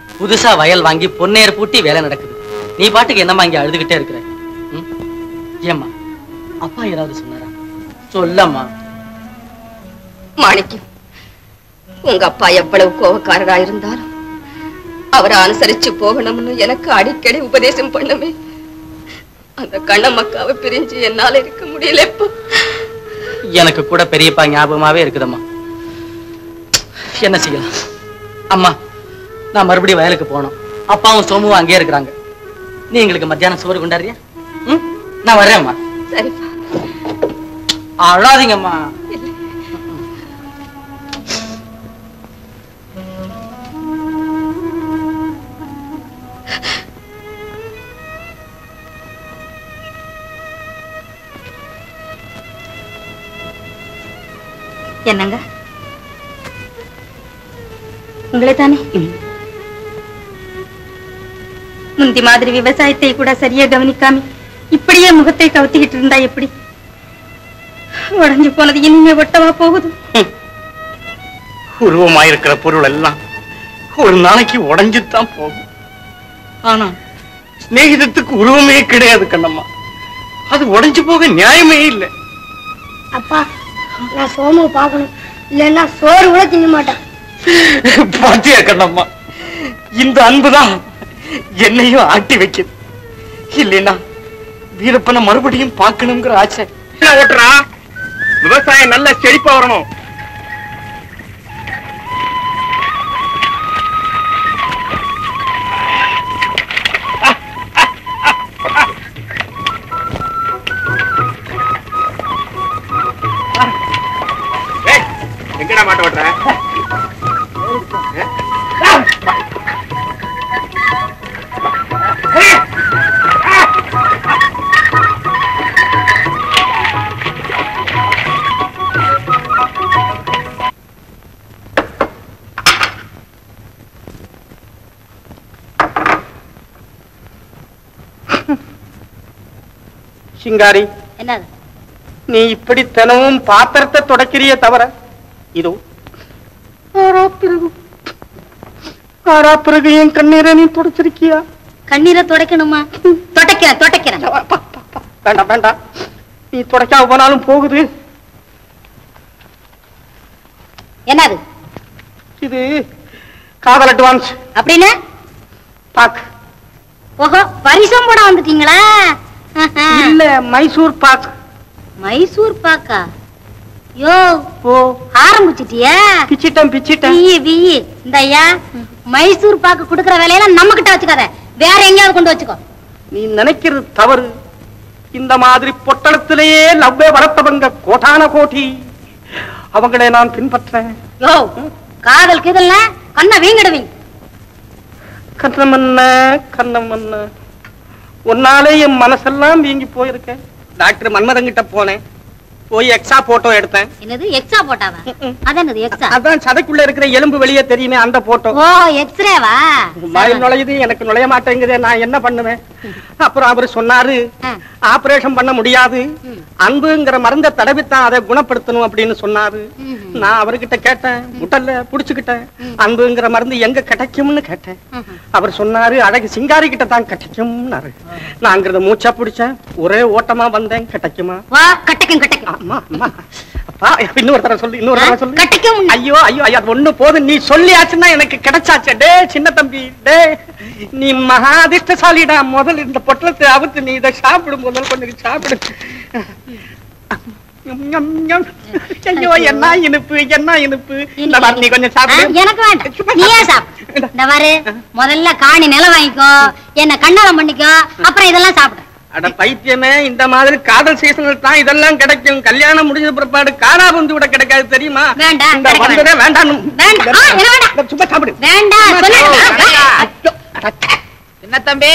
புதுசா வயல் வாங்கி பொன்னேர் பூட்டி வேலை நடக்குது நீ பாட்டுக்கு என்னம்மா இங்க அழுதுகிட்டே இருக்கிற ம்? ஏம்மா அப்பா ஏதாவது சொன்னாரா சொல்லம்மா மாணிக்கம் உங்க அப்பா எவ்வளவு கோபக்காரரா இருந்தாலும் அவரை அனுசரிச்சு போகணும்னு எனக்கு அடிக்கடி உபதேசம் பண்ணுமே அந்த கண்ணம்மக்காவை பிரிஞ்சு என்னால இருக்க முடியல இப்போ எனக்கு கூட பெரியப்பா ஞாபகமாவே இருக்குதம்மா என்ன செய்யலாம் அம்மா நான் மறுபடியும் வயலுக்கு போகணும் அப்பாவும் சோமுவும் அங்கேயே இருக்கிறாங்க நீ எங்களுக்கு மத்தியானம் சோறு கொண்டாடுறியா ம் நான் வர்றேன்ம்மா சரிப்பா அழாதீங்கம்மா என்னங்க உங்களை தானே முந்தி மாதிரி விவசாயத்தை கூட சரியா கவனிக்காம இப்படியே முகத்தை கவுத்திக்கிட்டு இருந்தா எப்படி உடைஞ்சு போனது இனிமே ஒட்டவா போகுது உருவமாயிருக்கிற பொருள் எல்லாம் ஒரு நாளைக்கு உடைஞ்சுதான் போகும் ஆனா சிநேகிதத்துக்கு உருவமே கிடையாது கண்ணம்மா அது உடைஞ்சு போக நியாயமே இல்லை அப்பா நான் சோமு பார்க்கணும் இல்லைன்னா சோறு கூட திங்க மாட்டேன் பாத்தியா கண்ணம்மா இந்த அன்புதான் என்னையும் ஆட்டி வைக்குது இல்லைன்னா வீரப்பனை மறுபடியும் பார்க்கணுங்கிற ஆசை ஓட்டுறா விவசாயம் நல்ல செழிப்பா வரணும் ஏய், எங்கடா மாட்ட ஓட்டுற சிங்காரி என்னது நீ இப்படி தினமும் பாத்திரத்தை தொடக்கிறிய தவிர இதோ ஆறா பிறகு ஆறா பிறகு என் கண்ணீரை நீ தொடச்சிருக்கியா கண்ணீரை துடைக்கணுமா தொடக்கிறேன் தொடக்கிறேன் வேண்டாம் வேண்டாம் நீ தொடக்காம போனாலும் போகுது என்னது இது காதல் அட்வான்ஸ் அப்படின்னு பாக் ஓஹோ பரிசம் போட வந்துட்டீங்களா இல்ல மைசூர் பாக் மைசூர் பாக்கா யோ ஓ ஆரம்பிச்சிட்டியா பிச்சிட்டம் பிச்சிட்டம் பியி பியி இந்த ஐயா மைசூர் பாக்கு குடுக்கற வேலையெல்லாம் நம்ம கிட்ட வச்சுக்காத வேற எங்கேயாவது கொண்டு வச்சுக்கோ நீ நினைக்கிறது தவறு இந்த மாதிரி பொட்டணத்திலேயே லவ்வே வளர்த்தவங்க கோட்டான கோட்டி அவங்களை நான் பின்பற்றேன் யோ காதல் கிதல்ல கண்ணை வீங்கிடுவீங்க கண்ணமன்ன கண்ணமன்ன உன்னாலே என் மனசெல்லாம் வீங்கி போயிருக்கேன் டாக்டர் மன்மதங்கிட்ட போனேன் போய் எக்ஸா போட்டோ எடுத்தேன் என்னது எக்ஸா போட்டாவா அது என்னது எக்ஸா அதான் சதைக்குள்ள இருக்கிற எலும்பு வெளியே தெரியுமே அந்த போட்டோ ஓ எக்ஸ்ரேவா வாயில் நுழையுது எனக்கு நுழைய மாட்டேங்குதே நான் என்ன பண்ணுவேன் அப்புறம் அவரு சொன்னாரு ஆபரேஷன் பண்ண முடியாது அன்புங்கிற மருந்தை தடவித்தான் அதை குணப்படுத்தணும் அப்படின்னு சொன்னாரு நான் அவர்கிட்ட கேட்டேன் முட்டல்ல புடிச்சுக்கிட்டேன் அன்புங்கிற மருந்து எங்க கிடைக்கும்னு கேட்டேன் அவர் சொன்னாரு அழகு சிங்காரி கிட்ட தான் கிடைக்கும்னாரு நாங்கிறத மூச்சா பிடிச்சேன் ஒரே ஓட்டமா வந்தேன் கிடைக்குமா வா கட்டக்கும் கட்டக்கும் அம்மா அம்மா அப்பா இன்னொரு தடவை சொல்லு இன்னொரு தடவை சொல்லு கட்டிக்கும் ஐயோ ஐயோ ஐயோ அது ஒண்ணு போதும் நீ சொல்லியாச்சுன்னா எனக்கு கிடைச்சாச்சே டே சின்ன தம்பி டே நீ மகா அதிர்ஷ்டசாலிடா முதல்ல இந்த பொட்டலத்தை அவுத்து நீ இதை சாப்பிடு முதல் கொஞ்சம் சாப்பிடு ஞம், ஞம், ஞம். ஐயோ என்ன இனிப்பு என்ன இனிப்பு இந்த மாதிரி நீ கொஞ்சம் ஆ, சாப்பிடு எனக்கு வேண்டாம் நீயே சாப்பிடு இந்த பாரு முதல்ல காணி நிலம் வாங்கிக்கோ என்ன கண்ணாலம் பண்ணிக்கோ அப்புறம் இதெல்லாம் சாப்பிடு அட பைத்தியமே இந்த மாதிரி காதல் சீசனில் தான் இதெல்லாம் கிடைக்கும் கல்யாணம் முடிஞ்ச பிற்பாடு காரா புந்து விட கிடைக்காது தெரியுமா வேண்டாம், இந்த கிடைக்க வந்ததே வேண்டாம் வேண்டாம் ஆ, என்ன வேண்டாம் சும்மா சாப்பிடு வேண்டாம் சொல்லிடுறேன். என்ன தம்பி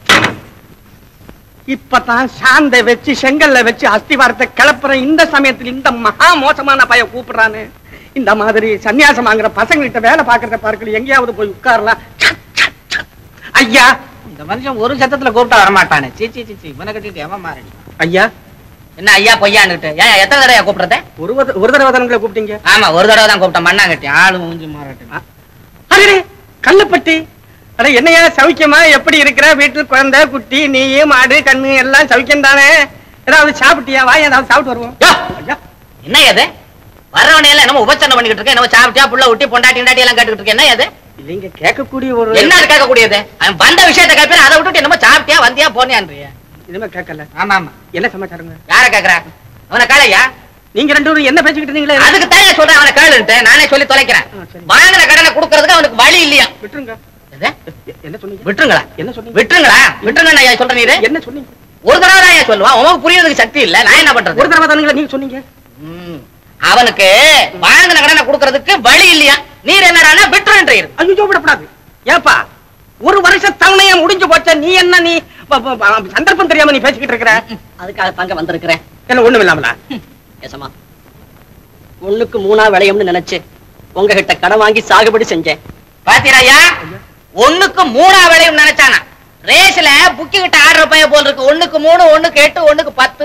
இப்பதான் சாந்தை வச்சு செங்கல்ல வச்சு அஸ்திவாரத்தை கிளப்புற இந்த சமயத்துல இந்த மகா மோசமான பைய கூப்பிடுறானு இந்த மாதிரி சன்னியாசம் வாங்குற பசங்கள்கிட்ட வேலை பாக்குறத பார்க்கல எங்கேயாவது போய் உட்காரலாம் ஐயா இந்த மனுஷன் ஒரு சத்தத்துல கூப்பிட்டா வரமாட்டானே சீச்சி சீச்சி இவனை கட்டிட்டு எவன் மாறடி ஐயா என்ன ஐயா பொய்யான்னுட்டு ஏன் எத்தனை தடவை கூப்பிடுறத ஒரு வத- ஒரு தடவை தானே கூப்பிட்டீங்க ஆமா ஒரு தடவை தான் கூப்பிட்டேன் மண்ணா கட்டி ஆளு மூஞ்சி மாறட்டும் அரே கள்ளப்பட்டி அட என்னையா சௌக்கியமா எப்படி இருக்கிற வீட்டில் குழந்தை குட்டி நீ மாடு கண்ணு எல்லாம் சௌக்கியம் தானே ஏதாவது சாப்பிட்டியா வா ஏதாவது சாப்பிட்டு வருவோம் யோ, ஐயா, என்ன இது வர்றவனே எல்லாம் என்னமோ உபச்சரணம் பண்ணிக்கிட்டு இருக்க என்னமோ சாப்பிட்டியா புள்ள ஊட்டி பொண்டாட்டி கிண்டாட்டி எல்லாம் கேட்டுக்கிட்டு இருக்க என்ன இது இல்லைங்க கேட்கக்கூடிய ஒரு என்ன அது கேட்கக்கூடியது அவன் வந்த விஷயத்தை கேட்பேன் அதை விட்டுட்டு என்னமோ சாப்பிட்டியா வந்தியா போனியான்றிய இனிமே கேட்கல ஆமா ஆமா என்ன சமாச்சாரங்க யார கேக்குறா அவனை காலையா நீங்க ரெண்டு பேரும் என்ன பேசிக்கிட்டு இருந்தீங்களே அதுக்கு தான் சொல்றேன் அவனை கேளுன்ட்டு நானே சொல்லி தொலைக்கிறேன் ஆ, சரி. வாங்கின கடனை கொடுக்கறதுக்கு அவனுக்கு வழி இல்லையா விட்டுருங்க எது? எ- என்ன சொன்னீங்க விட்டுருங்களா என்ன சொன்னீங்க விட்டுருங்களா விட்டுருங்க ஐயா சொல்ற நீரு என்ன சொன்னீங்க ஒரு தடவை தான் ஐயா சொல்லுவான் உனக்கு புரியறதுக்கு சக்தி இல்ல நான் என்ன பண்றது ஒரு தடவை தானுங்களா நீங்க சொன்னீங்க ம். அவனுக்கு வாங்கின கடனை கொடுக்கறதுக்கு வழி இல்லையா நீர் என்னடான்னா விட்டுருன்றீர் ஐயோ விடக்கூடாது ஏப்பா ஒரு வருஷ தவணையா முடிஞ்சு போச்ச நீ என்ன நீ ப- ப- ப- சந்தர்ப்பம் தெரியாம நீ பேசிக்கிட்டு இருக்கிற அதுக்காக தாங்க வந்திருக்கிறேன் என்ன ஒண்ணும் இல்லாமலா ஏசமா ஒண்ணுக்கு மூணா விளையும்னு நினைச்சு உங்ககிட்ட கடன் வாங்கி சாகுபடி செஞ்சேன் பாத்தீராயா ஒண்ணுக்கு மூணா விளையும் நினைச்சானா ரேஸ்ல புக்கி கிட்ட ஆடுற பையன் போல் இருக்கு ஒண்ணுக்கு மூணு ஒண்ணுக்கு எட்டு ஒண்ணுக்கு பத்து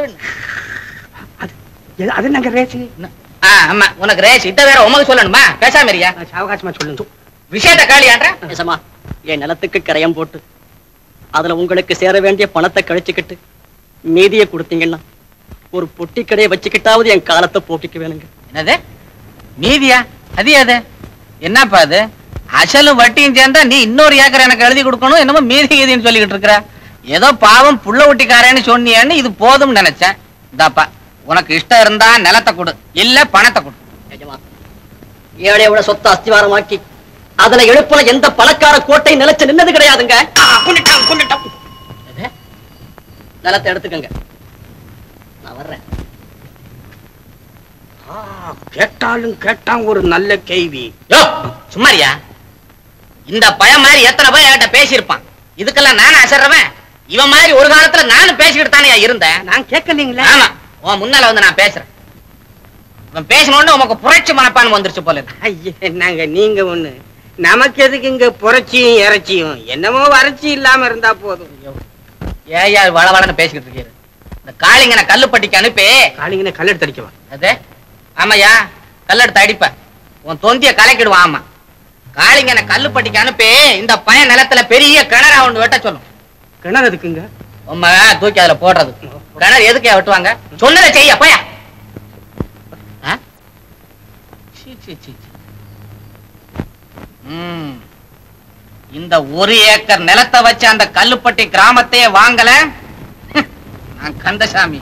எது- அது நாங்க ரேச்சு ஆமா உனக்கு ரேஸ் இத வேற உமக்கு சொல்லணுமா பேசாம இருக்கியா சாவகாசமா சொல்லுங்க விஷயத்த காலியான்ற ஏசமா என் நிலத்துக்கு கரையம் போட்டு அதுல உங்களுக்கு சேர வேண்டிய பணத்தை கழிச்சுக்கிட்டு மீதியை கொடுத்தீங்கன்னா ஒரு பொட்டி கடையை வச்சுக்கிட்டாவது என் காலத்தை போக்கிக்க வேணுங்க என்னது மீதியா அது அது என்னப்பா அது அசலும் வட்டியும் சேர்ந்தா நீ இன்னொரு ஏக்கர் எனக்கு எழுதி கொடுக்கணும் என்னமோ மீதி கீதின்னு சொல்லிக்கிட்டு இருக்கிற ஏதோ பாவம் புள்ள ஊட்டிக்காரன்னு சொன்னியேன்னு இது போதும்னு நினைச்சேன் இதாப்பா உனக்கு இஷ்டம் இருந்தா நிலத்தை கொடு இல்ல பணத்தை கொடு நிஜமா ஏழையோட சொத்தை அஸ்திவாரமாக்கி அதுல எழுப்புல எந்த பணக்கார கோட்டை நிலைச்சு நின்னது கிடையாதுங்க கொண்டுட்டான் கொண்டுட்டான் எது? நிலத்தை எடுத்துக்கங்க நான் வர்றேன் ஆ, கேட்டாலும் கேட்டான் ஒரு நல்ல கேள்வி யோ சும்மாரியா இந்த பையன் மாதிரி எத்தனை பேர் என்கிட்ட பேசியிருப்பான் இதுக்கெல்லாம் நானும் அசர்றவன் இவன் மாதிரி ஒரு காலத்துல நானும் பேசிக்கிட்டு தானே இருந்தேன் நான் கேட்கலீங்களா ஆமா உன் முன்னால வந்து நான் பேசுறேன் இவன் பேசணும்னு உனக்கு புரட்சி மனப்பான்மை வந்துருச்சு போல இருக்கு ஐயே நாங்க நீங்க ஒண்ணு நமக்கு எதுக்கு இங்க புரட்சியும் இறைச்சியும் என்னமோ வறட்சி இல்லாம இருந்தா போதும் ஏயா வளவளன்னு பேசிக்கிட்டு இருக்கீரு இந்த காளிங்கனை கல்லுப்பட்டிக்கு அனுப்பி காளிங்கனை கல்லெடுத்து அடிக்கவா அது ஆமாய்யா கல்லெடுத்து அடிப்ப உன் தொந்திய கலக்கிடுவான் ஆமா காளிங்கனை கல்லுப்பட்டிக்கு அனுப்பி இந்த பையன் நிலத்துல பெரிய கிணறா ஒண்ணு வெட்ட சொல்லும் கிணறு எதுக்குங்க உம்மா தூக்கி அதுல போடுறது கிணறு எதுக்கு வெட்டுவாங்க சொன்னதை செய்ய போயா ஆ? சீ, சீ, சீ, சீ. ம். இந்த ஒரு ஏக்கர் நிலத்தை வச்சு அந்த கல்லுப்பட்டி கிராமத்தையே வாங்கல ஹம், நான் கந்தசாமி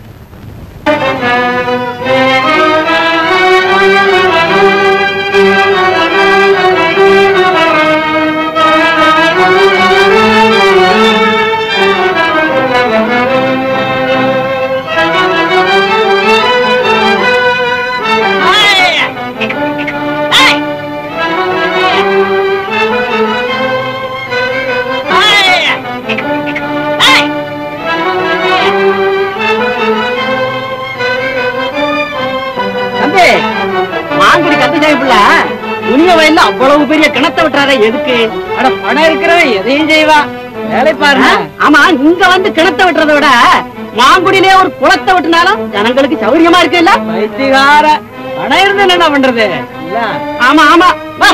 தம்பி மாங்குடி கந்தசாமி பிள்ளை துணிய வயல்ல அவ்வளவு பெரிய கிணத்தை விட்டுறாரே எதுக்கு அட பணம் இருக்கிறவன் எதையும் செய்வான் வேலை பாருங்க ஆமா இங்க வந்து கிணத்தை விட்டுறதை விட மாங்குடியிலே ஒரு குளத்தை விட்டுனாலும் ஜனங்களுக்கு சௌரியமா இருக்கு இல்ல வைத்திகார பணம் இருந்து என்ன பண்றது ஆமா ஆமா வா.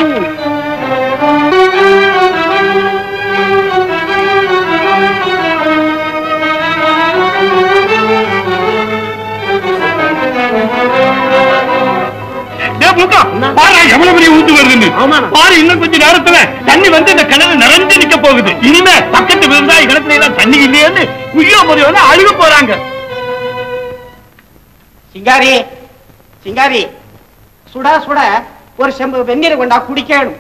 டேய் புக்கா, பாருடா, எவ்வளவு பெரிய ஊத்து வருதுன்னு. ஆமாண்ணா. பாரு இன்னும் கொஞ்ச நேரத்துல தண்ணி வந்து இந்த கிணறு நிறைஞ்சு நிக்க போகுது இனிமே பக்கத்து விவசாய கிணத்துல எல்லாம் தண்ணி இல்லையேன்னு குய்யோ முறையோட அழுக போறாங்க சிங்காரி சிங்காரி சுட சுட ஒரு செம்பு வெந்நீர் கொண்டா குடிக்கணும்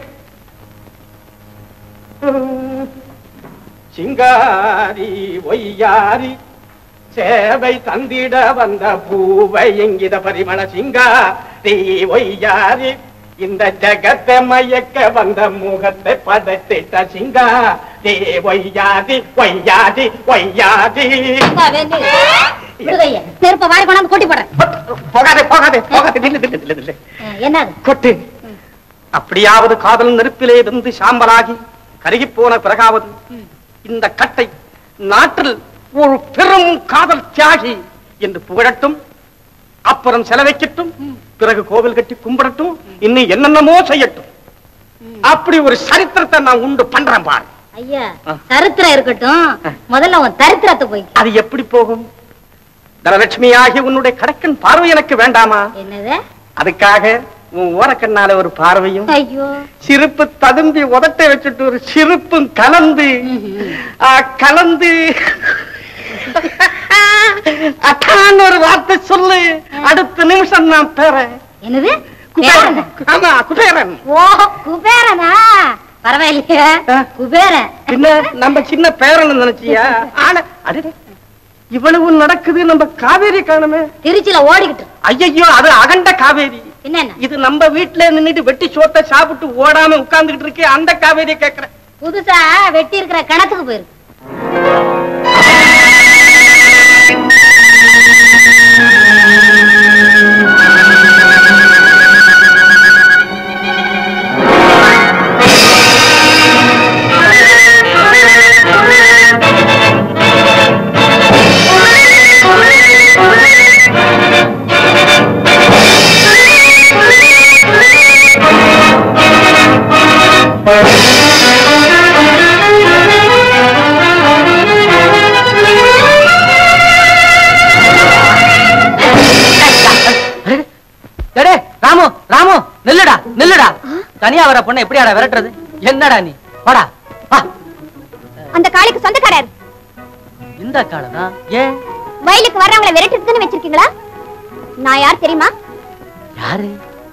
சிங்காரி ஒய்யாரி சேவை தந்திட வந்த பூவை எங்கித பரிமள சிங்காரி ஒய்யாரி இந்த ஜகத்தை மயக்க வந்த முகத்தை படைத்திட்ட சிங்காரி ஒய்யாதி ஒய்யாதி ஒய்யாதி செருப்ப வாரி கொண்டாந்து கொட்டி போடுறேன் போகாதே போகாதே போகாதே நில்லு நில்லு நில்லு நில்லு என்னது கொட்டு அப்படியாவது காதல் நெருப்பிலே இருந்து சாம்பலாகி கருகிப் போன பிறகாவது இந்த கட்டை நாட்டில் ஒரு பெரும் காதல் தியாகி என்று புகழட்டும் அப்புறம் செலவைக்கட்டும் பிறகு கோவில் கட்டி கும்பிடட்டும் இன்னும் என்னென்னமோ செய்யட்டும் அப்படி ஒரு சரித்திரத்தை நான் உண்டு பண்றேன் பாரு ஐயா சரித்திரம் இருக்கட்டும் முதல்ல உன் தரித்திரத்தை போய் அது எப்படி போகும் தனலட்சுமி ஆகிய உன்னுடைய கடக்கன் பார்வை எனக்கு வேண்டாமா என்னது அதுக்காக உன் ஓரக்கண்ணால ஒரு பார்வையும் ஐயோ சிரிப்பு ததும்பி உதட்டை வச்சுட்டு ஒரு சிரிப்பும் கலந்து ஆ, கலந்து அட்டான்னு ஒரு வார்த்தை சொல்லு அடுத்த நிமிஷம் நான் பேரன் என்னது குபேரன் பேரனா? ஆமா குபேரன் ஓ குபேரனா பரவாயில்லையே ஆ. குபேரன் என்ன நம்ம சின்ன பேரன் நினைச்சியா ஆனா அடடே இவ்வளவு நடக்குது நம்ம காவேரி காணுமே திருச்சியில ஓடிக்கிட்டு இருக்கு. ஐயையோ அது அகண்ட காவேரி என்ன என்ன இது நம்ம வீட்டுல நின்னுட்டு வெட்டி சோத்தை சாப்பிட்டு ஓடாம உட்கார்ந்துகிட்டு இருக்கே அந்த காவேரியை கேக்குறேன் புதுசா வெட்டி இருக்கிற கிணத்துக்கு போயிருக்கு டேடே ராமு ராமு நில்லுடா நில்லுடா தனியா வர பொண்ணை எப்படியாடா விரட்டுறது என்னடா நீ வாடா வா அந்த காளிக்கு சொந்தக்காரர் இந்த காலதான் ஏன் வயலுக்கு வர்றவங்களை விரட்டுறதுன்னு வச்சிருக்கீங்களா நான் யார் தெரியுமா யாரு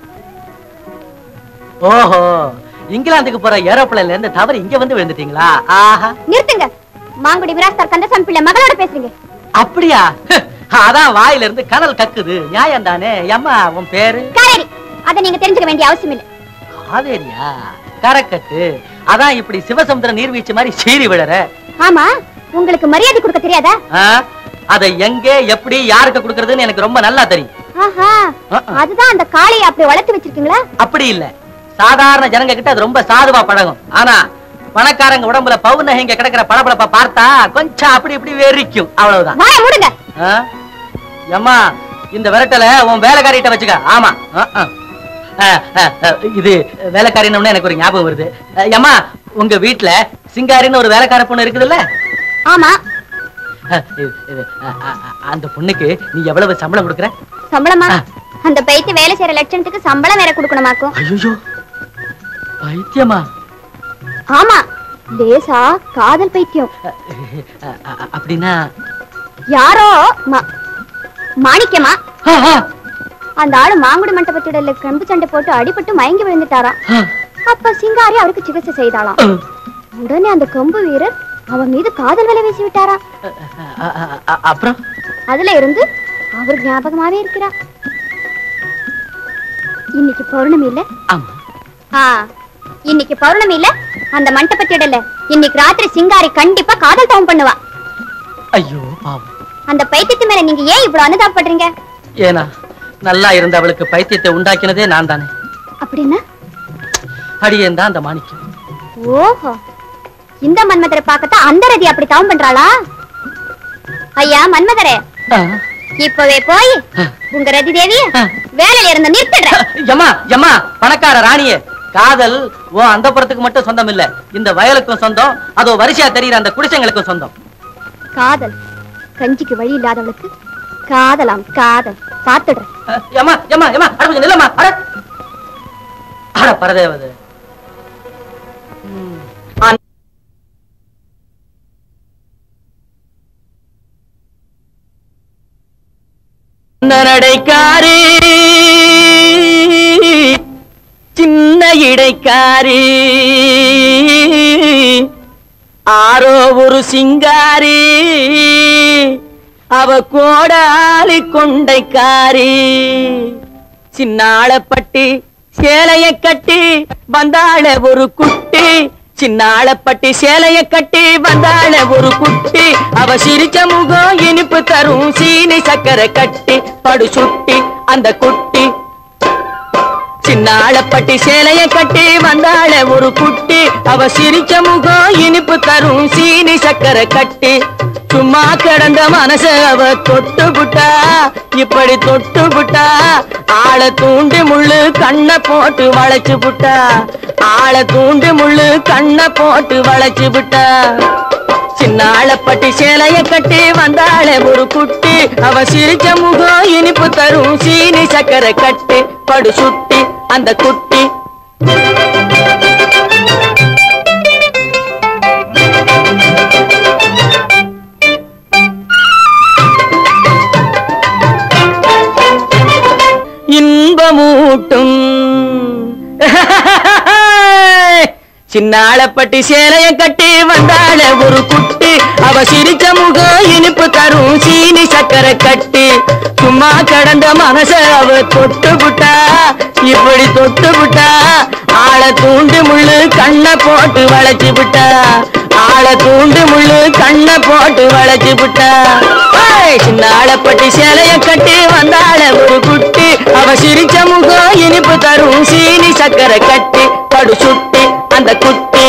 ஓஹோ இங்கிலாந்துக்கு போற ஏரோப்ளேன்ல இருந்து தவறு இங்க வந்து விழுந்துட்டீங்களா ஆஹா நிறுத்துங்க மாங்குடி விராஸ்தார் கந்தசாமி பிள்ளை மகளோட பேசுறீங்க அப்படியா அதான் வாயில இருந்து கனல் கக்குது நியாயம் தானே ஏம்மா உன் பேரு காவேரி அதை நீங்க தெரிஞ்சுக்க வேண்டிய அவசியம் இல்லை காவேரியா கரக்கட்டு அதான் இப்படி சிவசமுத்திர நீர்வீழ்ச்சி மாதிரி சீறி விழற ஆமா உங்களுக்கு மரியாதை கொடுக்க தெரியாதா ஆ? அதை எங்க எப்படி யாருக்கு கொடுக்கறதுன்னு எனக்கு ரொம்ப நல்லா தெரியும் ஆஹா ஆ, ஆ. அதுதான் அந்த காளையை அப்படி வளர்த்து வச்சிருக்கீங்களா அப்படி இல்ல சாதாரண ஜனங்க கிட்ட அது ரொம்ப சாதுவா பழகும் ஆனா பணக்காரங்க உடம்புல பவுனகைங்க கிடக்கிற பளபளப்ப பார்த்தா கொஞ்சம் அப்படி இப்படி வெறிக்கும் அவ்வளவுதான் வாய மூடுங்க ஆ? ஏம்மா இந்த விரட்டல உன் வேலைக்காரிட்ட வச்சுக்க ஆமா ஆ, ஆ. ஆ, ஆ, ஆ, இது வேலைக்காரின்னு எனக்கு ஒரு ஞாபகம் வருது ஆ, ஏம்மா உங்க வீட்டுல சிங்காரின்னு ஒரு வேலைக்கார பொண்ணு இருக்குதுல்ல ஆமா ஆ, இது, இது, ஆ, ஆ, ஆ, அந்த பொண்ணுக்கு நீ எவ்வளவு சம்பளம் கொடுக்குற சம்பளமா ஆ. அந்த பைத்து வேலை செய்யற லட்சணத்துக்கு சம்பளம் வேற கொடுக்கணுமாக்கும் ஐயோ பைத்தியமா ஆமா லேசா காதல் பைத்தியம் ஆ, ஆ, அப்படின்னா யாரோ மா- மாணிக்கமா ஆ, ஆ, அந்த ஆளு மாங்குடி மண்டபத்திடல கம்பு சண்டை போட்டு அடிபட்டு மயங்கி விழுந்துட்டாராம் ஆ, அப்ப சிங்காரி அவருக்கு சிகிச்சை செய்தாளாம் ஆ. உடனே அந்த கொம்பு வீரர் அவன் மீது காதல் வலை வீசி விட்டாராம் ஆ, ஆ, ஆ, அப்புறம் அதுல இருந்து அவர் ஞாபகமாவே இருக்கிறா இன்னைக்கு பௌர்ணமி இல்ல ஆமா ஆ இன்னைக்கு பௌர்ணமி இல்ல அந்த மண்டபத்திடல இன்னைக்கு ராத்திரி சிங்காரி கண்டிப்பா காதல் தவம் பண்ணுவா ஐயோ பாவம் அந்த பைத்தியத்து மேல நீங்க ஏன் இவ்வளவு அனுதாபப்படுறீங்க ஏனா நல்லா இருந்த அவளுக்கு பைத்தியத்தை உண்டாக்கினதே நான் தானே அப்படின்னா அடியேன் தான் அந்த மாணிக்கம் ஓஹோ இந்த மன்மதரை பார்க்கத்தான் அந்த ரதி அப்படி தவம் பண்றாளா ஐயா மன்மதரே ஆ, இப்பவே போய் உங்க ரதி தேவிய வேலையில இருந்து நிறுத்திடுறேன் எம்மா எம்மா பணக்கார ராணியே காதல் ஓ அந்த புறத்துக்கு மட்டும் சொந்தம் இல்ல இந்த வயலுக்கும் சொந்தம் அதோ வரிசையா தெரியுற அந்த குடிசைங்களுக்கும் சொந்தம் காதல் கஞ்சிக்கு வழி இல்லாதவளுக்கு காதலாம் காதல் பார்த்துடுறேன் அஹ், எம்மா எம்மா எம்மா அட கொஞ்சம் நில்லம்மா அட அட பரதேவது ம். அன்- அந்த நடைக்காரி சின்ன இடைக்காரி ஆரோ ஒரு சிங்காரி அவ கோடாலி கொண்டைக்காரி சின்னாளப்பட்டி சேலைய கட்டி வந்தாள ஒரு குட்டி சின்னாளப்பட்டி சேலைய கட்டி வந்தாள ஒரு குட்டி அவ சிரிச்ச முகம் இனிப்பு தரும் சீனி சக்கரை கட்டி படு சுட்டி அந்த குட்டி சின்னாளப்பட்டி சேலைய கட்டி வந்தாள ஒரு குட்டி அவ சிரிச்ச முகம் இனிப்பு தரும் சீனி சக்கரை கட்டி சும்மா கிடந்த மனச அவ தொட்டு புட்டா இப்படி தொட்டு புட்டா ஆள தூண்டி முள்ளு கண்ண போட்டு வளைச்சு புட்டா ஆள தூண்டி முள்ளு கண்ண போட்டு வளைச்சு புட்டா சின்னாளப்பட்டி சேலைய கட்டி வந்தாளே ஒரு குட்டி அவ சிரிச்ச முகம் இனிப்பு தரும் சீனி சக்கரை கட்டி படு சுட்டி அந்த குட்டி இன்பமூட்டும் சின்னாளப்பட்டி சேலைய கட்டி வந்தாள ஒரு குட்டி அவ சிரிச்ச முகம் இனிப்பு தரும் சீனி சக்கரை கட்டி சும்மா கடந்த மனச அவ தொட்டு புட்டா இப்படி தொட்டு புட்டா ஆள தூண்டு முள்ளு கண்ண போட்டு வளைச்சு விட்டா ஆள தூண்டு முள்ளு கண்ண போட்டு வளைச்சு விட்டா சின்னாளப்பட்டி சேலைய கட்டி வந்தாள ஒரு குட்டி அவ சிரிச்ச முகம் இனிப்பு தரும் சீனி சக்கரை கட்டி படு சுட்டி அந்த குட்டி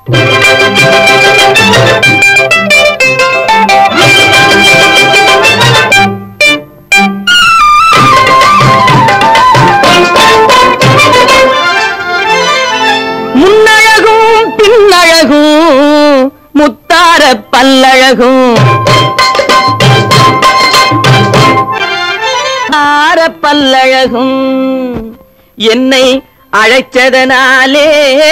முன்னழகும் பின்னழகும் முத்தார பல்லழகும் ஆர பல்லழகும் என்னை அழைச்சதனாலே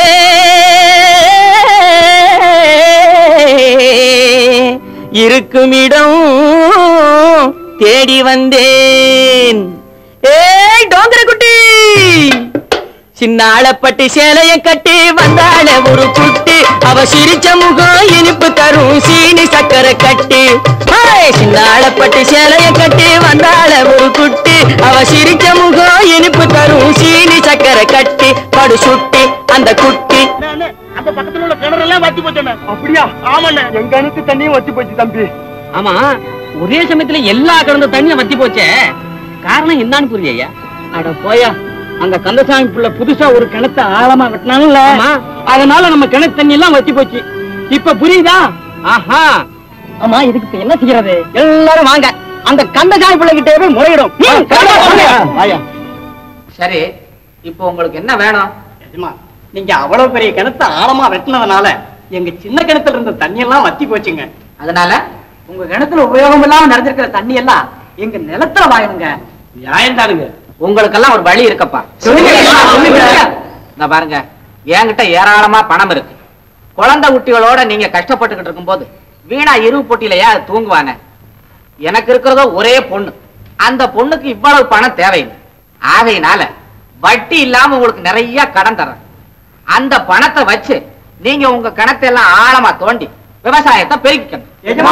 இருக்கும் இடம் தேடி வந்தேன் ஏய் டோங்கர குட்டி சின்னாளப்பட்டி சேலைய கட்டி வந்தாள ஒரு குட்டி அவ சிரிச்ச முகம் இனிப்பு தரும் சீனி சக்கரை கட்டி ஹாய்! சின்னாளப்பட்டி சேலைய கட்டி வந்தாள ஒரு குட்டி அவ சிரிச்ச முகம் இனிப்பு தரும் சீனி சக்கரை கட்டி படு சுட்டி அந்த குட்டி அந்த பக்கத்துல உள்ள கிணறெல்லாம் வத்தி போச்சு அப்படியா ஆமாண்ணே எங்க அணுத்து தண்ணியும் வத்தி போச்சு தம்பி ஆமா ஒரே சமயத்துல எல்லா கிடந்த தண்ணியும் வத்தி போச்சே காரணம் என்னன்னு புரியலையா அட போயா அந்த கந்தசாமி புள்ள புதுசா ஒரு கிணத்த ஆழமா வெட்டினாங்கல்ல அதனால நம்ம கிணத்து தண்ணி எல்லாம் வத்தி போச்சு இப்ப புரியுதா ஆஹா ஆமா இதுக்கு இப்ப என்ன செய்யறது எல்லாரும் வாங்க அந்த கந்தசாமி பிள்ளை கிட்டே போய் முறையிடும் ம், வாங்க, வாங்க. வாயா. சரி இப்போ உங்களுக்கு என்ன வேணும் எஜமா நீங்க அவ்வளவு பெரிய கிணத்த ஆழமா வெட்டினதுனால எங்க சின்ன கிணத்துல இருந்த தண்ணி எல்லாம் வத்தி போச்சுங்க அதனால உங்க கிணத்துல உபயோகம் இல்லாம நிறைஞ்சிருக்கிற தண்ணி எல்லாம் எங்க நிலத்துல வாயணுங்க நியாயம் தானுங்க உங்களுக்கெல்லாம் ஒரு வழி இருக்கப்பா இந்த பாருங்க என்கிட்ட ஏராளமா பணம் இருக்கு குழந்தை குட்டிகளோட நீங்க கஷ்டப்பட்டுக்கிட்டு இருக்கும்போது வீணா இருவு பொட்டியிலையா அது தூங்குவானே எனக்கு இருக்கிறதோ ஒரே பொண்ணு அந்த பொண்ணுக்கு இவ்வளவு பணம் தேவையில்லை ஆகையினால வட்டி இல்லாம உங்களுக்கு நிறைய கடன் தரேன் அந்த பணத்தை வச்சு நீங்க உங்க கணத்தை எல்லாம் ஆழமா தோண்டி விவசாயத்தை பெருக்கிக்கணும்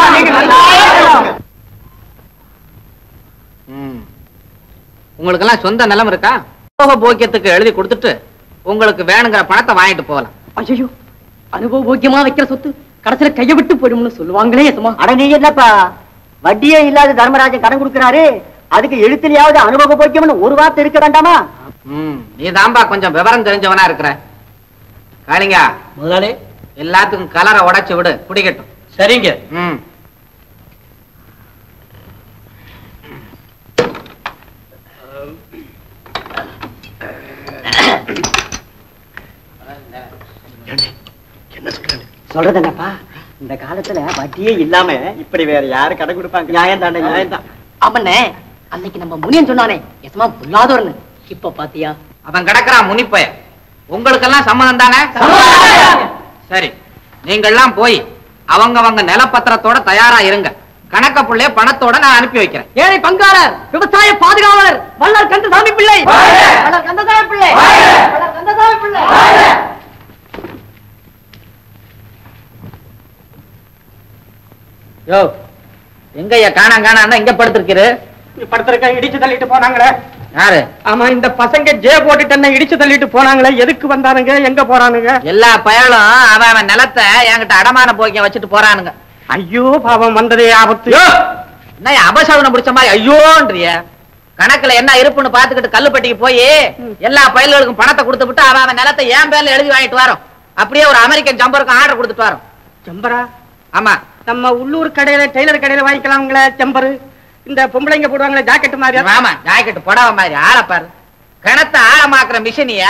ம். உங்களுக்கெல்லாம் சொந்த நிலம் இருக்கா போக போக்கியத்துக்கு எழுதி கொடுத்துட்டு உங்களுக்கு வேணுங்கிற பணத்தை வாங்கிட்டு போகலாம் ஐயோ அனுபவ போக்கியமா வைக்கிற சொத்து கடைசியில கைய விட்டு போயிடும்னு சொல்லுவாங்களே எசமா அட நீ என்னப்பா வட்டியே இல்லாத தர்மராஜன் கடன் கொடுக்கறாரு அதுக்கு எழுத்துலயாவது அனுபவ போக்கியம்னு ஒரு வார்த்தை இருக்க வேண்டாமா ம் நீ தான்பா கொஞ்சம் விவரம் தெரிஞ்சவனா இருக்கிற காளிங்கா முதலாளி எல்லாத்துக்கும் கலரை உடைச்சு விடு குடிக்கட்டும் சரிங்க ம் சொல்றது என்னப்பா இந்த காலத்துல வட்டியே இல்லாம இப்படி வேற யாரு கடன் கொடுப்பாங்க நியாயம் தானே நியாயம் தான் அவனே அன்னைக்கு நம்ம முனியன் சொன்னானே எசமா புல்லாதவர்னு இப்ப பாத்தியா அவன் கிடக்குறான் முனிப்பய உங்களுக்கெல்லாம் சம்மதம் தானே சரி நீங்கள்லாம் போய் அவங்கவங்க நிலப்பத்திரத்தோட தயாரா இருங்க கணக்க புள்ளைய பணத்தோட நான் அனுப்பி வைக்கிறேன் ஏழை பங்காளர் விவசாய பாதுகாவலர் வள்ளல் கந்தசாமி பிள்ளை வள்ளல் கந்தசாமி பிள்ளை வள்ளல் கந்தசாமி பிள்ளை யோ எங்கய்யா காணாம் காணாம் இங்க படுத்திருக்கிரு படுத்திருக்க இடிச்சு தள்ளிட்டு போனாங்களே யாரு ஆமா இந்த பசங்க ஜே போட்டுட்டு என்ன இடிச்சு தள்ளிட்டு போனாங்களே எதுக்கு வந்தானுங்க எங்க போறானுங்க எல்லா பயலும் அவன் அவன் நிலத்தை என்கிட்ட அடமான போக்கிய வச்சுட்டு போறானுங்க ஐயோ பாவம் வந்ததே ஆபத்து என்ன அபசகுனம் பிடிச்ச மாதிரி ஐயோன்றிய கணக்குல என்ன இருப்புன்னு பாத்துக்கிட்டு கல்லுப்பட்டிக்கு போய் எல்லா பயல்களுக்கும் பணத்தை கொடுத்து விட்டு அவன் அவன் நிலத்தை என் பேர்ல எழுதி வாங்கிட்டு வரோம் அப்படியே ஒரு அமெரிக்கன் ஜம்பருக்கும் ஆர்டர் கொடுத்துட்டு வரோம் செம்பரா ஆமா நம்ம உள்ளூர் கடையில டெய்லர் கடையில வாங்கிக்கலாம்ங்களே செம்பரு இந்த பொம்பளைங்க போடுவாங்களே ஜாக்கெட் மாதிரி ஆமா ஜாக்கெட் புடவை மாதிரி ஆளை பாரு கிணத்தை ஆழமாக்குற மிஷினியா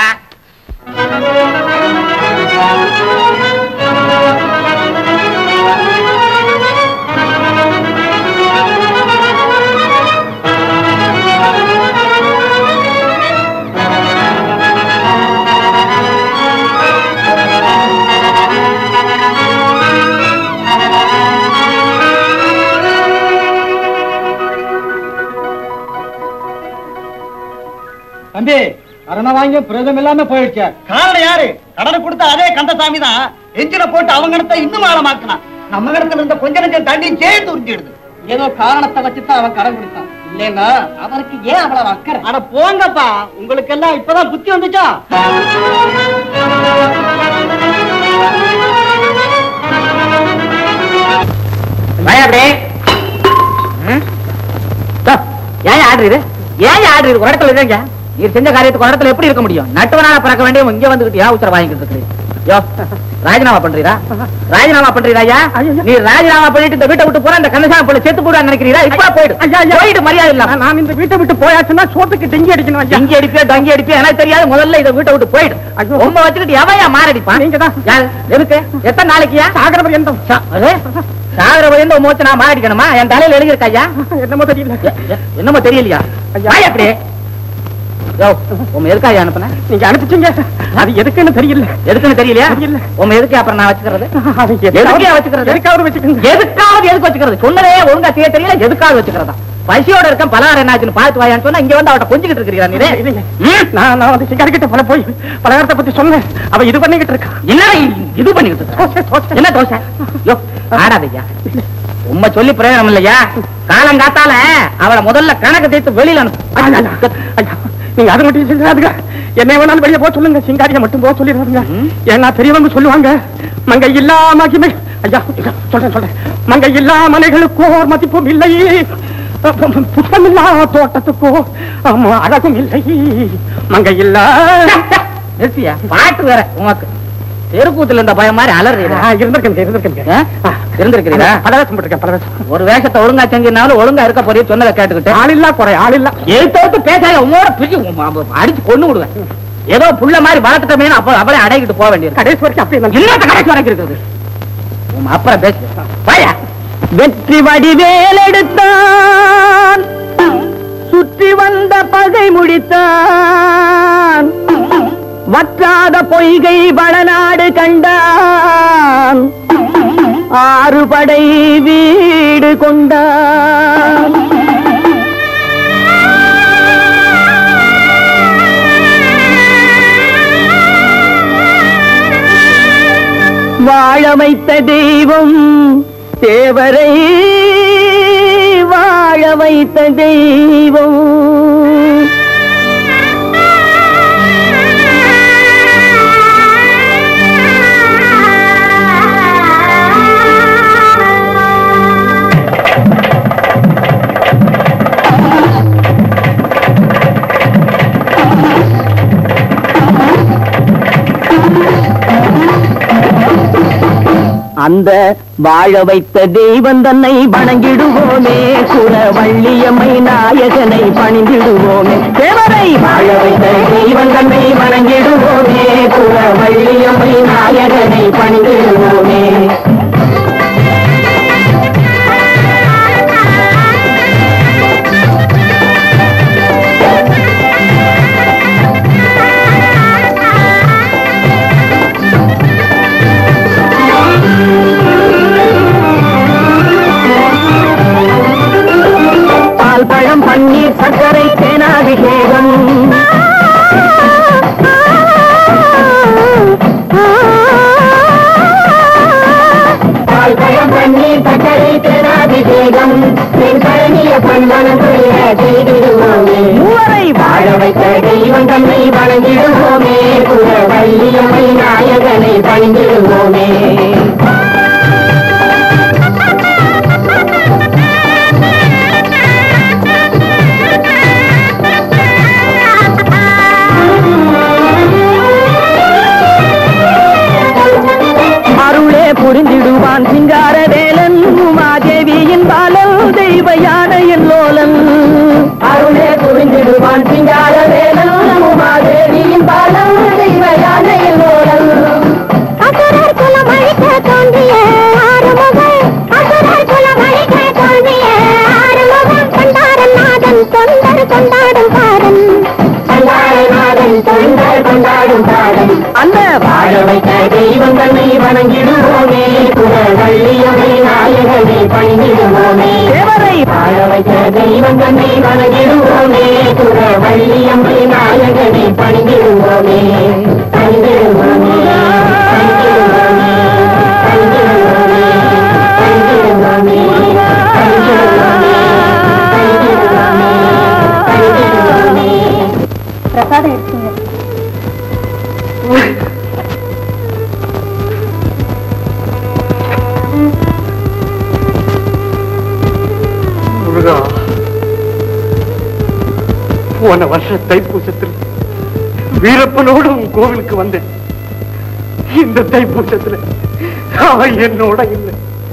தம்பி கடனை வாங்கி பிரயோஜனம் இல்லாம போயிடுச்சு காரணம் யாரு கடனை கொடுத்த அதே கந்தசாமி தான் எஞ்சின போட்டு அவங்க இடத்த இன்னும் ஆழமாக்கினான் நம்ம இடத்துல இருந்த கொஞ்ச நஞ்சம் தண்ணி சேர்த்து உறிஞ்சிடுது ஏதோ காரணத்தை வச்சுதான் அவன் கடன் கொடுத்தான் இல்லைன்னா அவனுக்கு ஏன் அவ்வளவு அக்கறை அட போங்கப்பா உங்களுக்கு எல்லாம் இப்பதான் புத்தி வந்துச்சா வாயா அப்படியே ம்? தோ, ஏன் ஆர்டர் இது ஏன் ஆர்டர் இது ஒரு இடத்துல இல்லைங்க நீர் செஞ்ச காரியத்துக்கு ஒரு இடத்துல எப்படி இருக்க முடியும் நட்டுவனால பறக்க வேண்டிய இங்க வந்துகிட்டு ஏன் உத்தர வாங்கிட்டு இருக்கு யோ ராஜினாமா பண்றீரா ராஜினாமா பண்றீரா ஐயா நீ ராஜினாமா பண்ணிட்டு இந்த வீட்டை விட்டு போற அந்த கந்தசாமி பிள்ளை செத்து போடுவா நினைக்கிறீரா இப்ப போயிடு போயிடு மரியாதை இல்ல நான் இந்த வீட்டை விட்டு போயாச்சுன்னா சோத்துக்கு டெங்கி அடிக்கணும் ஐயா. இங்க அடிப்பியா டங்கி அடிப்பியா எனக்கு தெரியாது முதல்ல இதை வீட்டை விட்டு போயிடு உண்மை வச்சுக்கிட்டு எவையா மாரடிப்பான் நீங்க தான் யாரு எதுக்கு எத்தனை நாளைக்குயா சாகர பரியந்தம் சாகர வயந்து மூச்சு நான் மாறிக்கணுமா என் தலையில எழுதியிருக்கா ஐயா என்னமோ தெரியல எ- எ- என்னமோ தெரியலையா ஐயா. வாய் அப்படியே யோ உங்க எதுக்கா ஐயா அனுப்புன நீங்க அனுப்பிச்சீங்க அது எதுக்குன்னு தெரியல எதுக்குன்னு தெரியலையா தெரியல. உங்க எதுக்கு அப்புறம் நான் வச்சுக்கிறது அது எதுக்கே வச்சுக்கிறது எதுக்காவது வச்சுக்கோங்க எதுக்காவது எதுக்கு வச்சுக்கிறது சொன்னதே ஒழுங்கா செய்ய தெரியல எதுக்காவது வச்சுக்கிறதா பசியோட இருக்க பலகாரம் என்னாச்சுன்னு பார்த்து வாயான்னு சொன்னா இங்க வந்து அவட்ட கொஞ்சிக்கிட்டு இருக்கிறீரா நீ இல்லைங்க. நான் நான் வந்து சிங்காரி கிட்ட பல போய் பலகாரத்தை பத்தி சொன்னேன் அவ இது பண்ணிக்கிட்டு இருக்கா என்ன இது பண்ணிக்கிட்டு இருக்க? தோசை, தோசை. என்ன தோசை யோ ஆடாதையா உண்மை சொல்லி பிரயோஜனம் இல்லையா காலம் காத்தால அவளை முதல்ல கணக்கு தீர்த்து வெளியில ஐயா, ஐயா, ஐயா, நீங்க அதை மட்டும் செஞ்சாதுங்க என்ன வேணாலும் வெளியே போக சொல்லுங்க சிங்காரியை மட்டும் போக சொல்லிடுறாங்க ஏன்னா பெரியவங்க சொல்லுவாங்க மங்கை இல்லா மகிமை ஐயா ஐயா, சொல்றேன் சொல்றேன் மங்கை இல்லா மனைகளுக்கோ ஓர் மதிப்பும் இல்லை புஷ்பமில்லா தோட்டத்துக்கோ ஆமா, அழகும் இல்லை மங்கை இல்லா நிறுத்தியா பாட்டு வேற உனக்கு தெருக்கூத்துல இருந்த பயம் மாதிரி அலறீரா ஆ, இருந்திருக்கேன் இருந்திருக்கேன் ஆ? இருந்திருக்கிறீரா பலவேஷம் போட்டிருக்கேன் பலவேஷம் ஒரு வேஷத்தை ஒழுங்கா செஞ்சினாலும் ஒழுங்கா இருக்க போறிய சொன்னதை கேட்டுக்கிட்டு ஆளில்லா குறை ஆளில்லா எழுத்தோட்டு பேசாத உங்களோட பிரிச்சு உம் அவ- அடிச்சு கொண்டு விடுவேன் ஏதோ புள்ள மாதிரி வளர்த்துட்டமே அப்ப அவளே அடைக்கிட்டு போக வேண்டியது கடைசி வரைக்கும் அப்படி இருந்தா இன்னொரு கடைசி வரைக்கும் இருக்குது உம் அப்புறம் பேசு வாயா வெற்றி வடிவேல் எடுத்தான் சுற்றி வந்த பகை முடித்தான் வற்றாத பொய்கை வளநாடு கண்டான் ஆறு படை வீடு கொண்டான் வாழ வைத்த தெய்வம் தேவரை வாழ வைத்த தெய்வம் அந்த வாழ வைத்த தெய்வம் தன்னை வணங்கிடுவோமே குலவள்ளியம்மை நாயகனை பணிந்திடுவோமே தேவரை வாழ வைத்த தெய்வம் தன்னை வணங்கிடுவோமே குலவள்ளியம்மை நாயகனை பணிந்திடுவோமே பால் பழம் பன்னீர் சர்க்கரை தேனாபிஷேகம் பால் பழம் பன்னீர் சர்க்கரை தேனாபிஷேகம் தென்பழனிய பண்பனம் செய்திடுவோமே மூவரை வாழ வைத்த தெய்வம் தம்மை வணங்கிடுவோமே குலவள்ளியம்மை நாயகனை பணிந்திடுவோமே புரிந்திடுவான் சிங்கார வேலன் உமாதேவியின் பாலன் தெய்வ யானையின் லோலன் அருளே புரிந்திடுவான் சிங்கார வேலன் உமாதேவியின் பாலன் தெய்வ யானையின் லோலன் அசுரர் குலம் அழிக்க தோன்றிய ஆறுமுகன் அசுரர் குலம் அழிக்க தோன்றிய ஆறுமுகன் கொண்டாடும் நாதன் தொண்டர் கொண்டாடும் பாடன் கொண்டாடும் தொண்டர் கொண்டாடும் பாடன் அந்த வாழ வைத்த தெய்வம் தன்னை வணங்கிடுவோமே குரவள்ளியமை நாயகனை பணிந்திடுவோமே தேவரை வாழ வைத்த தெய்வம் தன்னை வணங்கிடுவோமே குரவள்ளியம்மை நாயகனை பணிந்திடுவோமே பணிந்திடுவோமே பணிந்திடுவோமே பணிந்திடுவோமே பணிந்திடுவோமே பணிந்திடுவோமே பணிந்திடுவோமே பணிந்திடுவோமே பிரசாதம் எடுத்துங்க முருகா போன வருஷ தைப்பூசத்தில் வீரப்பனோடு உன் கோவிலுக்கு வந்தேன் இந்த தைப்பூசத்துல அவன் என்னோட இல்லை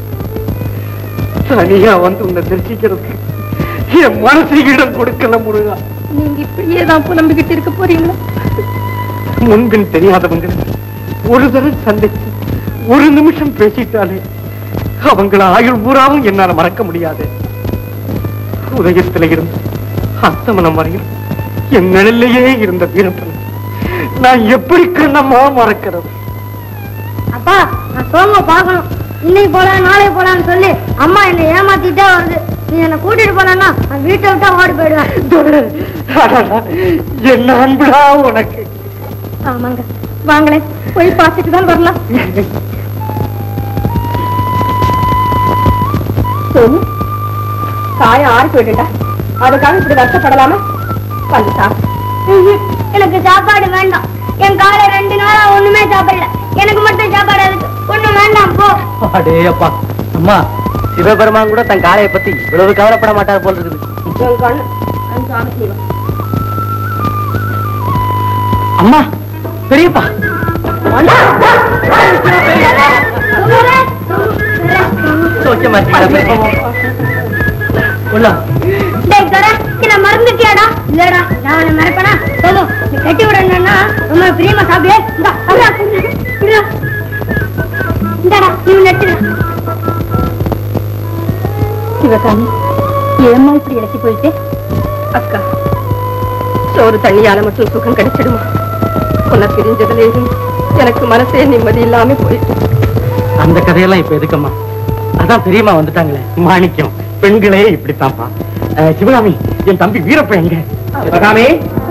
தனியா வந்து உன்னை தரிசிக்கிறதுக்கு என் மனசு இடம் கொடுக்கல முருகா நீங்க இப்படியே தான் புலம்பிக்கிட்டு இருக்க போறீங்களா முன்பின் தெரியாதவங்க ஒரு தடவை சந்திச்சு ஒரு நிமிஷம் பேசிட்டாலே அவங்கள ஆயுள் பூராவும் என்னால மறக்க முடியாது உதயத்தில இருந்து அஸ்தமனம் வரையும் என் நிழல்லையே இருந்த வீரப்பன் நான் எப்படி கண்ணம்மா மறக்கிறது அப்பா நான் சோம பார்க்கணும் இன்னைக்கு போலாம் நாளைக்கு போலாம்னு சொல்லி அம்மா என்னை ஏமாத்திட்டே வருது நீ என்னை கூட்டிட்டு போனா நான் வீட்டை விட்டா ஓடி போயிடுவேன் அடடா, என்ன அன்புடா உனக்கு ஆமாங்க வாங்களேன் போய் பார்த்துட்டு தான் வரலாம் சோமு காயம் ஆறி போயிட்டுட்டா அதுக்காக இப்படி வருத்தப்படலாமா வந்து சாப்பிடு ம்ஹும். எனக்கு சாப்பாடு வேண்டாம் என் காலை ரெண்டு நாளா ஒண்ணுமே சாப்பிடல எனக்கு மட்டும் சாப்பாடு இருக்கு ஒண்ணும் வேண்டாம் போ அடே அப்பா அம்மா சிவபெருமான் கூட தன் காளையை பத்தி இவ்வளவு கவலைப்பட மாட்டார் போல் இருக்குது என் கண்ணு அந்த சாமி செய்வான் அம்மா பெரியப்பா சோக்கியமா இருக்கீங்களா உள்ள டேய் கர என்ன மறந்துட்டியாடா இல்லடா நான் உன்னை மறப்பனா சொல்லு நீ கட்டி விடணும்னா ரொம்ப பிரியமா சாப்பிடு இந்தா அப்படியா இந்தா இந்தாடா நீ நெட்டு சிவகாமி ஏம்மா இப்படி இறக்கி போயிட்டு அக்கா சோறு தண்ணியால மட்டும் சுகம் கிடைச்சிடுமா உன்னை பிரிஞ்சதுல இருந்து எனக்கு மனசே நிம்மதி இல்லாம போயிட்டு அந்த கதையெல்லாம் இப்ப எதுக்கம்மா அதான் பெரியம்மா வந்துட்டாங்களே மாணிக்கம் பெண்களே இப்படித்தான்ப்பா அஹ், சிவகாமி என் தம்பி வீரப்பன் எங்க சிவகாமி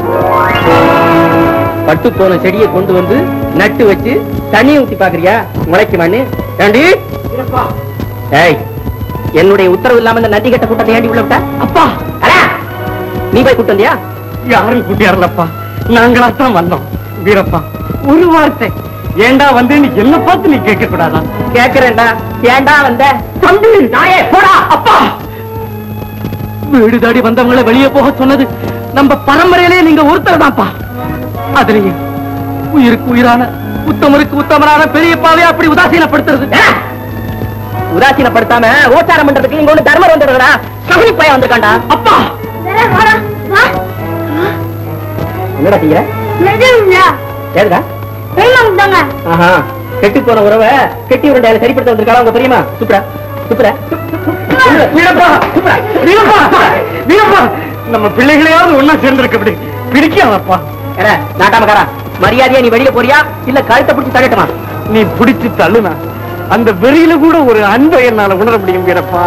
பட்டு போன செடியை கொண்டு வந்து நட்டு வச்சு தண்ணி ஊத்தி பாக்குறியா முளைக்குமான்னு ஏண்டி ஏய் என்னுடைய உத்தரவு இல்லாம இந்த நதி கட்ட கூட்டத்தை ஏண்டி உள்ள விட்ட அப்பா அடா! நீ போய் கூட்டு வந்தியா யாரும் கூட்டியாரலப்பா நாங்களா தான் வந்தோம் வீரப்பா ஒரு வார்த்தை ஏண்டா வந்து நீ என்ன பார்த்து நீ கேட்க கூடாதா கேக்குறேன்டா ஏண்டா வந்த தம்பி நாயே போடா அப்பா வீடு தாடி வந்தவங்களை வெளியே போக சொன்னது நம்ம பரம்பரையிலே நீங்க ஒருத்தர் தான்ப்பா அதுலயும் உயிருக்கு உயிரான உத்தமருக்கு உத்தமரான பெரியப்பாவே அப்படி உதாசீனப்படுத்துறது உதாசீனப்படுத்தாம ஓச்சாரம் பண்றதுக்கு இங்க ஒண்ணு தர்மர் வந்துடுறா சகுனி பையன் வந்திருக்காண்டா அப்பா வாடா வா என்னடா செய்யற நெடுங்களா ஏதுடா பெருமாங்க தாங்க ஆஹா கெட்டி போன உறவை கெட்டி உருண்டையில சரிப்படுத்த வந்திருக்காளா உங்க பெரியமா சுப்ரா சுப்ரா வீரப்பா வீரப்பா வீரப்பா நம்ம பிள்ளைகளையாவது ஒன்னா சேர்ந்திருக்க அப்படி பிடிக்காதப்பா என்ன நாட்டாமக்காரா மரியாதையா நீ வெளிய போறியா இல்ல கழுத்தை பிடிச்சி தகட்டுமா நீ பிடிச்சு தள்ளுனா அந்த வெறியில கூட ஒரு அன்பை என்னால உணர முடியும் வீரப்பா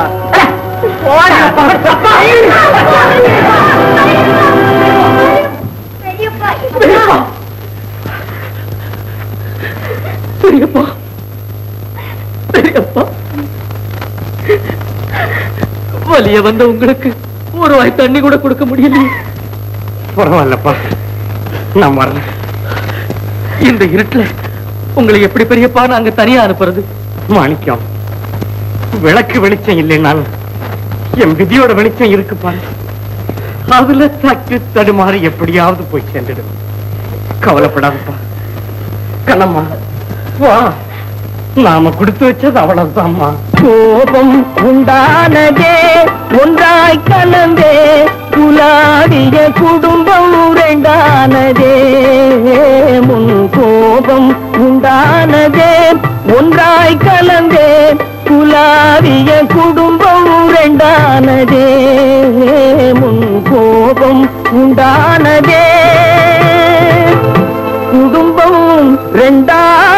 பெரியப்பா பெரியப்பா பெரியப்பா பெரியப்பா வலிய வந்த உங்களுக்கு ஒரு வாய் தண்ணி கூட கொடுக்க முடியலையே பரவாயில்லப்பா நான் வரேன் இந்த இருட்டுல உங்களை எப்படி பெரியப்பா நாங்க தனியா அனுப்புறது மாணிக்கம் விளக்கு வெளிச்சம் இல்லைனாலும் என் விதியோட வெளிச்சம் இருக்கு பாரு அதுல தட்டு தடுமாறி எப்படியாவது போய் சேர்ந்துடும் கவலைப்படாதப்பா கண்ணம்மா வா நாம கொடுத்து வச்சது அவ்வளவுதான்மா கோபம் உண்டானதே ஒன்றாய் கலந்தே குலாடிய குடும்பம் ரெண்டானதே முன் கோபம் உண்டானதே ஒன்றாய் கலந்தே குலாவிய குடும்பம் ரெண்டானதே முன் கோபம் உண்டானதே குடும்பம் ரெண்டா